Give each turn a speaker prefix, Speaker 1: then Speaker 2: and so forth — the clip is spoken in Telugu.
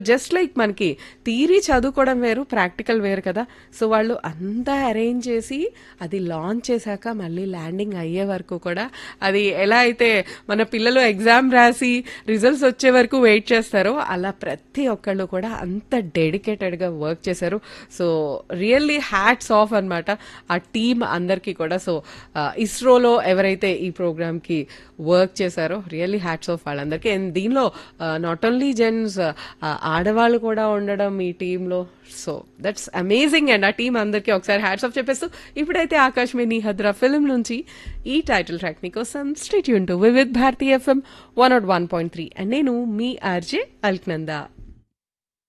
Speaker 1: జస్ట్ లైక్ మనకి థియరీ చదువుకోవడం వేరు ప్రాక్టికల్ వేరు కదా సో వాళ్ళు అంతా అరేంజ్ చేసి అది లాంచ్ చేశాక మళ్ళీ ల్యాండింగ్ అయ్యే వరకు కూడా అది ఎలా అయితే మన పిల్లలు ఎగ్జామ్ రాసి రిజల్ట్స్ వచ్చే వరకు వెయిట్ చేస్తారో అలా ప్రతి ఒక్కళ్ళు కూడా అంత డెడికేటెడ్గా వర్క్ చేశారు సో రియల్లీ హ్యాట్స్ ఆఫ్ అన్నమాట ఆ టీమ్ అందరికీ కూడా సో ఇస్రోలో ఎవరైతే ఈ ప్రోగ్రామ్కి వర్క్ చేశారో రియల్లీ హ్యాట్స్ ఆఫ్ వాళ్ళందరికీ అండ్ దీనిలో నాట్ ఓన్లీ జెంట్స్ ఆడవాళ్ళు కూడా ఉండడం ఈ టీంలో సో దట్స్ అమేజింగ్ అండ్ ఆ టీం అందరికీ ఒకసారి హ్యాట్స్ ఆఫ్ చెప్పేస్తూ ఇప్పుడైతే ఆకాశ్ మీ హద్రా ఫిల్మ్ నుంచి ఈ టైటిల్ ట్రాక్ మీకోసం stay tune to Vividh Bharati FM one not one point three and నేను మీ ఆర్జే అల్క్నందా